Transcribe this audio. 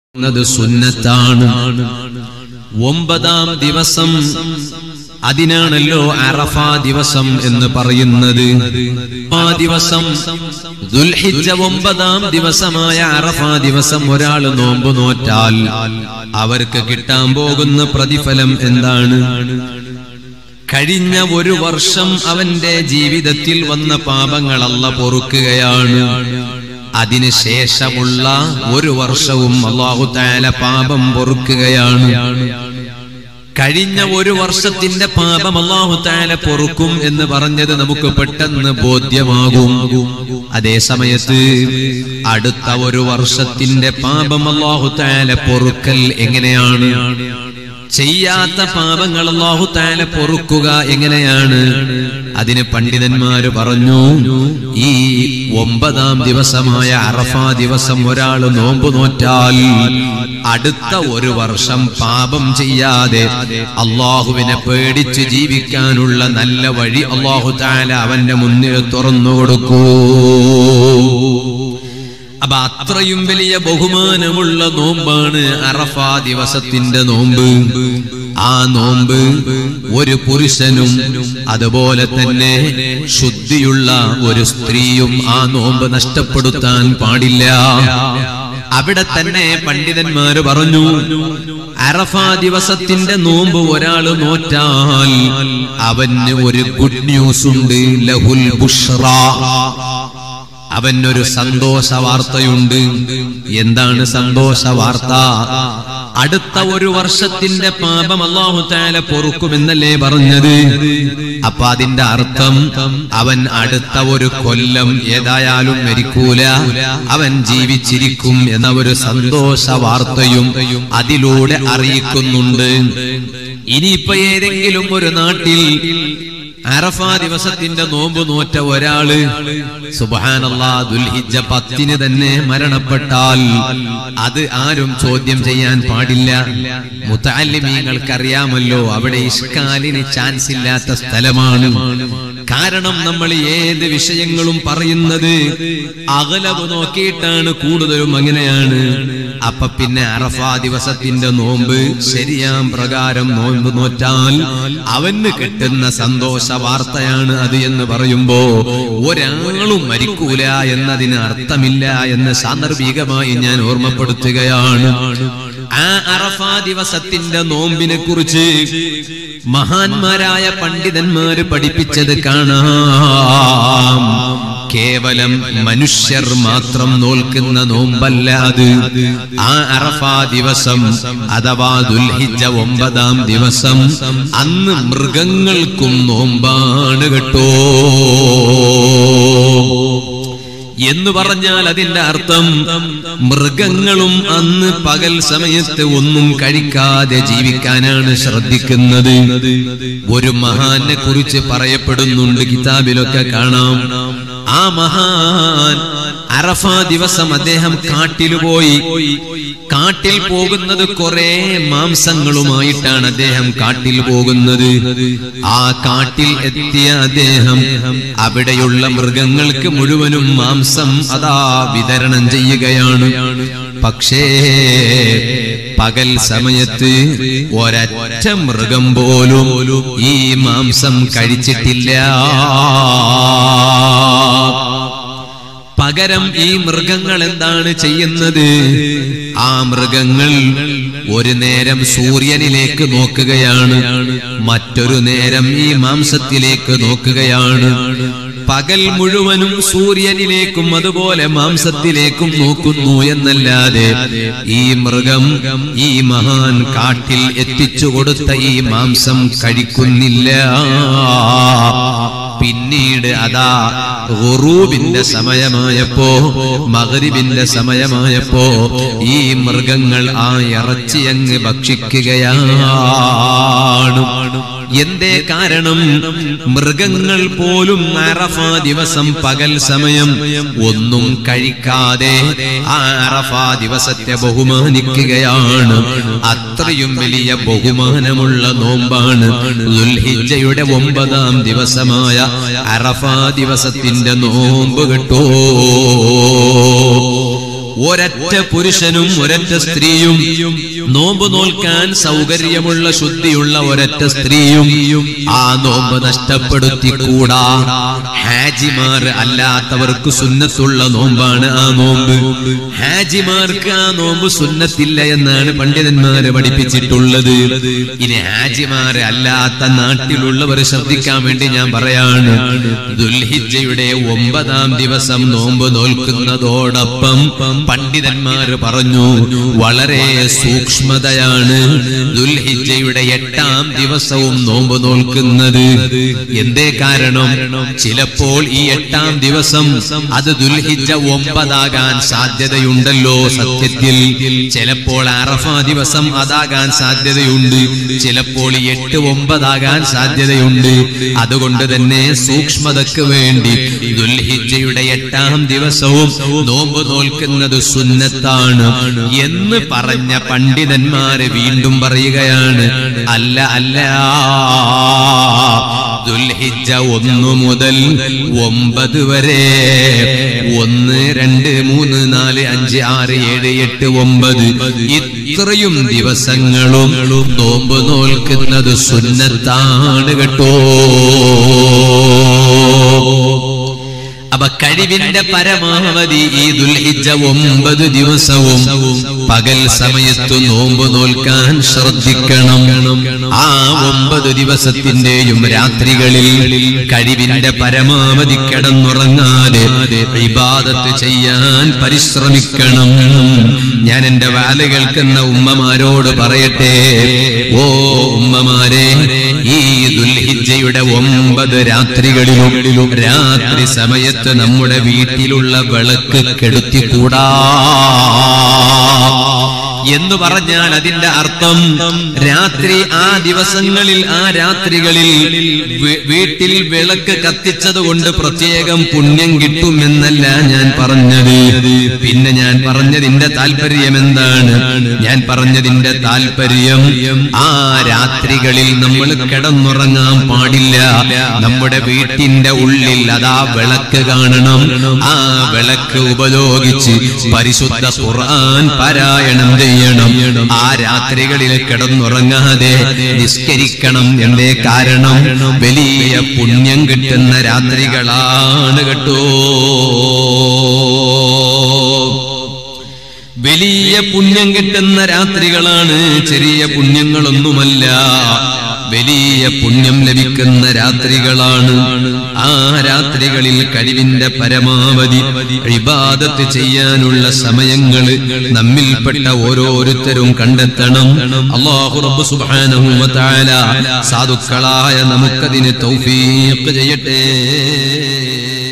ത് സുന്നത്താണ് ഒമ്പതാം ദിവസം അതിനാണല്ലോ അറഫ ദിവസം എന്ന് പറയുന്നത് ആ ദിവസം ദുൽഹിജ്ജ ഒമ്പതാം ദിവസമായ അറഫ ദിവസം ഒരാൾ നോമ്പ് നോറ്റാൽ അവർക്ക് കിട്ടാൻ പോകുന്ന പ്രതിഫലം എന്താണ് കഴിഞ്ഞ ഒരു വർഷം അവന്റെ ജീവിതത്തിൽ വന്ന പാപങ്ങളല്ല പൊറുക്കുകയാണ് അതിനുശേഷമുള്ള ഒരു വർഷവും അള്ളാഹു താല പാപം പൊറുക്കുകയാണ് കഴിഞ്ഞ ഒരു വർഷത്തിന്റെ പാപം അള്ളാഹു താല പൊറുക്കും എന്ന് പറഞ്ഞത് നമുക്ക് പെട്ടെന്ന് ബോധ്യമാകും അതേ സമയത്ത് അടുത്ത ഒരു വർഷത്തിന്റെ പാപം അള്ളാഹു താല പൊറുക്കൽ എങ്ങനെയാണ് ചെയ്യാത്ത പാപങ്ങൾ അള്ളാഹു താല പൊറുക്കുക എങ്ങനെയാണ് അതിന് പണ്ഡിതന്മാര് പറഞ്ഞു ഈ ഒമ്പതാം ദിവസമായ അറഫ ദിവസം ഒരാൾ നോമ്പ് നോറ്റാൽ അടുത്ത ഒരു വർഷം പാപം ചെയ്യാതെ അള്ളാഹുവിനെ പേടിച്ച് ജീവിക്കാനുള്ള നല്ല വഴി അള്ളാഹു താല അവന്റെ മുന്നിൽ തുറന്നു കൊടുക്കൂ അപ്പൊ അത്രയും വലിയ ബഹുമാനമുള്ള നോമ്പാണ് അറഫ ദിവസത്തിന്റെ നോമ്പ് ആ നോമ്പ് ഒരു പുരുഷനും അതുപോലെ തന്നെ ശുദ്ധിയുള്ള ഒരു സ്ത്രീയും ആ നോമ്പ് നഷ്ടപ്പെടുത്താൻ പാടില്ല അവിടെ തന്നെ പണ്ഡിതന്മാര് പറഞ്ഞു അറഫ ദിവസത്തിന്റെ നോമ്പ് ഒരാൾ നോറ്റാൽ അവന് ഒരു ഗുഡ് ന്യൂസ് ഉണ്ട് ലഹുൽ ബുഷ്റ അവനൊരു സന്തോഷ വാർത്തയുണ്ട് എന്താണ് സന്തോഷ വാർത്ത അടുത്ത ഒരു വർഷത്തിന്റെ പാപം അള്ളാഹു താല പൊറുക്കുമെന്നല്ലേ പറഞ്ഞത് അപ്പൊ അതിന്റെ അർത്ഥം അവൻ അടുത്ത ഒരു കൊല്ലം ഏതായാലും മരിക്കൂല അവൻ ജീവിച്ചിരിക്കും എന്ന ഒരു സന്തോഷ വാർത്തയും അതിലൂടെ അറിയിക്കുന്നുണ്ട് ഇനിയിപ്പോ ഏതെങ്കിലും ഒരു നാട്ടിൽ അറഫ ദിവസത്തിന്റെ നോമ്പ് നോറ്റ ഒരാള് സുബാനല്ലാ ദുൽഹിജ പത്തിന് തന്നെ മരണപ്പെട്ടാൽ അത് ആരും ചോദ്യം ചെയ്യാൻ പാടില്ല മുത്താലിമീങ്ങൾക്കറിയാമല്ലോ അവിടെ ഇഷ്കാലിന് ചാൻസ് ഇല്ലാത്ത സ്ഥലമാണ് കാരണം നമ്മൾ ഏത് വിഷയങ്ങളും പറയുന്നത് അകലവ് നോക്കിയിട്ടാണ് കൂടുതലും അങ്ങനെയാണ് അപ്പൊ പിന്നെ അറഫ ദിവസത്തിന്റെ നോമ്പ് ശരിയാം പ്രകാരം നോമ്പ് നോറ്റാൽ അവന് കിട്ടുന്ന സന്തോഷ വാർത്തയാണ് അത് എന്ന് പറയുമ്പോ ഒരാളും മരിക്കൂല എന്നതിന് അർത്ഥമില്ല എന്ന് സാന്ദർഭികമായി ഞാൻ ഓർമ്മപ്പെടുത്തുകയാണ് ആ അറഫ ദിവസത്തിന്റെ നോമ്പിനെ കുറിച്ച് മഹാന്മാരായ പണ്ഡിതന്മാര് പഠിപ്പിച്ചത് കാണാം കേവലം മനുഷ്യർ മാത്രം നോൽക്കുന്ന നോമ്പല്ല അത് ആ അറഫ ദിവസം അഥവാ ദുൽഹിജ ഒമ്പതാം ദിവസം അന്ന് മൃഗങ്ങൾക്കും നോമ്പാണ് കേട്ടോ എന്ന് പറഞ്ഞാൽ അതിന്റെ അർത്ഥം മൃഗങ്ങളും അന്ന് പകൽ സമയത്ത് ഒന്നും കഴിക്കാതെ ജീവിക്കാനാണ് ശ്രദ്ധിക്കുന്നത് ഒരു മഹാനെ കുറിച്ച് പറയപ്പെടുന്നുണ്ട് കിതാബിലൊക്കെ കാണാം ആ മഹാൻ അറഫ ദിവസം അദ്ദേഹം കാട്ടിൽ പോയി കാട്ടിൽ പോകുന്നത് കുറെ മാംസങ്ങളുമായിട്ടാണ് അദ്ദേഹം കാട്ടിൽ പോകുന്നത് ആ കാട്ടിൽ എത്തിയ അദ്ദേഹം അവിടെയുള്ള മൃഗങ്ങൾക്ക് മുഴുവനും മാംസം അതാ വിതരണം ചെയ്യുകയാണ് പക്ഷേ പകൽ സമയത്ത് ഒരൊറ്റ മൃഗം പോലും ഈ മാംസം കഴിച്ചിട്ടില്ല പകരം ഈ മൃഗങ്ങൾ എന്താണ് ചെയ്യുന്നത് ആ മൃഗങ്ങൾ ഒരു നേരം സൂര്യനിലേക്ക് നോക്കുകയാണ് മറ്റൊരു നേരം ഈ മാംസത്തിലേക്ക് നോക്കുകയാണ് പകൽ മുഴുവനും സൂര്യനിലേക്കും അതുപോലെ മാംസത്തിലേക്കും നോക്കുന്നു എന്നല്ലാതെ ഈ മൃഗം ഈ മഹാൻ കാട്ടിൽ എത്തിച്ചു കൊടുത്ത ഈ മാംസം കഴിക്കുന്നില്ല പിന്നീട് അതാ ഗുറൂബിന്റെ സമയമായപ്പോ മകരിബിന്റെ സമയമായപ്പോ ഈ മൃഗങ്ങൾ ആ ഇറച്ചി അങ്ങ് ഭക്ഷിക്കുകയാണ് എന്തേ കാരണം മൃഗങ്ങൾ പോലും അറഫ ദിവസം പകൽ സമയം ഒന്നും കഴിക്കാതെ ആ അറഫ ദിവസത്തെ ബഹുമാനിക്കുകയാണ് അത്രയും വലിയ ബഹുമാനമുള്ള നോമ്പാണ് ദുൽഹിജ്ജയുടെ ഒമ്പതാം ദിവസമായ അറഫ ദിവസത്തിന്റെ നോമ്പ് കേട്ടോ ഒരൊറ്റ പുരുഷനും ഒരൊറ്റ സ്ത്രീയും നോമ്പ് നോൽക്കാൻ സൗകര്യമുള്ള ശുദ്ധിയുള്ള ഒരൊറ്റ സ്ത്രീയും ആ നോമ്പ് നഷ്ടപ്പെടുത്തിക്കൂടാ ഹാജിമാർ അല്ലാത്തവർക്ക് സുന്നത്തുള്ള നോമ്പാണ് ആ നോമ്പ് ഹാജിമാർക്ക് ആ നോമ്പ് സുന്നത്തില്ല എന്നാണ് പണ്ഡിതന്മാര് പഠിപ്പിച്ചിട്ടുള്ളത് ഇനി ഹാജിമാര് അല്ലാത്ത നാട്ടിലുള്ളവർ ശ്രദ്ധിക്കാൻ വേണ്ടി ഞാൻ പറയാണ് ദുൽഹിജയുടെ ഒമ്പതാം ദിവസം നോമ്പ് നോൽക്കുന്നതോടൊപ്പം പണ്ഡിതന്മാര് പറഞ്ഞു വളരെ സൂക്ഷ്മതയാണ് ദുൽഹിജയുടെ എട്ടാം ദിവസവും നോമ്പ് നോൽക്കുന്നത് എന്തേ കാരണം ചിലപ്പോൾ ഈ എട്ടാം ദിവസം അത് ദുൽഹിജ ഒമ്പതാകാൻ സാധ്യതയുണ്ടല്ലോ സത്യത്തിൽ ചിലപ്പോൾ അറഫ ദിവസം അതാകാൻ സാധ്യതയുണ്ട് ചിലപ്പോൾ ഈ എട്ട് ഒമ്പതാകാൻ സാധ്യതയുണ്ട് അതുകൊണ്ട് തന്നെ സൂക്ഷ്മതക്ക് വേണ്ടി ദുൽഹിജയുടെ എട്ടാം ദിവസവും നോമ്പ് നോൽക്കുന്നത് സുന്നത്താണ് എന്ന് പറഞ്ഞ പണ്ഡിതന്മാര് വീണ്ടും പറയുകയാണ് അല്ല അല്ല ദുൽഹിജ ഒന്ന് മുതൽ ഒമ്പത് വരെ ഒന്ന് രണ്ട് മൂന്ന് നാല് അഞ്ച് ആറ് ഏഴ് എട്ട് ഒമ്പത് ഇത്രയും ദിവസങ്ങളും നോമ്പ് നോൽക്കുന്നത് സുന്നത്താണ് കേട്ടോ അപ്പൊ കഴിവിന്റെ പരമാവധി ഈ ദുൽഹിജ ഒമ്പത് ദിവസവും പകൽ സമയത്ത് നോമ്പ് നോൽക്കാൻ ശ്രദ്ധിക്കണം ആ ഒമ്പത് ദിവസത്തിന്റെയും രാത്രികളിൽ കഴിവിന്റെ പരമാവധി കിടന്നുറങ്ങാതെ ഇബാദത്ത് ചെയ്യാൻ പരിശ്രമിക്കണം ഞാൻ എന്റെ വാല കേൾക്കുന്ന ഉമ്മമാരോട് പറയട്ടെ ഓ ഉമ്മമാരെ ഈ ദുൽഹിജയുടെ ഒമ്പത് രാത്രികളിലും രാത്രി സമയത്ത് നമ്മുടെ വീട്ടിലുള്ള വിളക്ക് കെടുത്തിക്കൂടാ എന്ന് പറഞ്ഞാൽ അതിന്റെ അർത്ഥം രാത്രി ആ ദിവസങ്ങളിൽ ആ രാത്രികളിൽ വി- വീട്ടിൽ വിളക്ക് കത്തിച്ചത് കൊണ്ട് പ്രത്യേകം പുണ്യം കിട്ടുമെന്നല്ല ഞാൻ പറഞ്ഞത് പിന്നെ ഞാൻ പറഞ്ഞതിന്റെ താല്പര്യം എന്താണ് ഞാൻ പറഞ്ഞതിന്റെ താല്പര്യം ആ രാത്രികളിൽ നമ്മൾ കിടന്നുറങ്ങാൻ പാടില്ല നമ്മുടെ വീട്ടിന്റെ ഉള്ളിൽ അതാ വിളക്ക് കാണണം ആ വിളക്ക് ഉപയോഗിച്ച് പരിശുദ്ധ ഖുർആൻ പാരായണം ചെയ്യണം ആ രാത്രികളിൽ കിടന്നുറങ്ങാതെ നിസ്കരിക്കണം എന്തേ കാരണം വലിയ പുണ്യം കിട്ടുന്ന രാത്രികളാണ് കേട്ടോ വലിയ പുണ്യം കിട്ടുന്ന രാത്രികളാണ് ചെറിയ പുണ്യങ്ങളൊന്നുമല്ല വലിയ പുണ്യം ലഭിക്കുന്ന രാത്രികളാണ് ആ രാത്രികളിൽ കഴിവിന്റെ പരമാവധി ഇബാദത്ത് ചെയ്യാനുള്ള സമയങ്ങള് നമ്മിൽപ്പെട്ട ഓരോരുത്തരും കണ്ടെത്തണം അള്ളാഹു റബ്ബ് സുബ്ഹാനഹു വ തആല സാധുക്കളായ നമുക്കതിന് തൗഫീഖ് ചെയ്യട്ടെ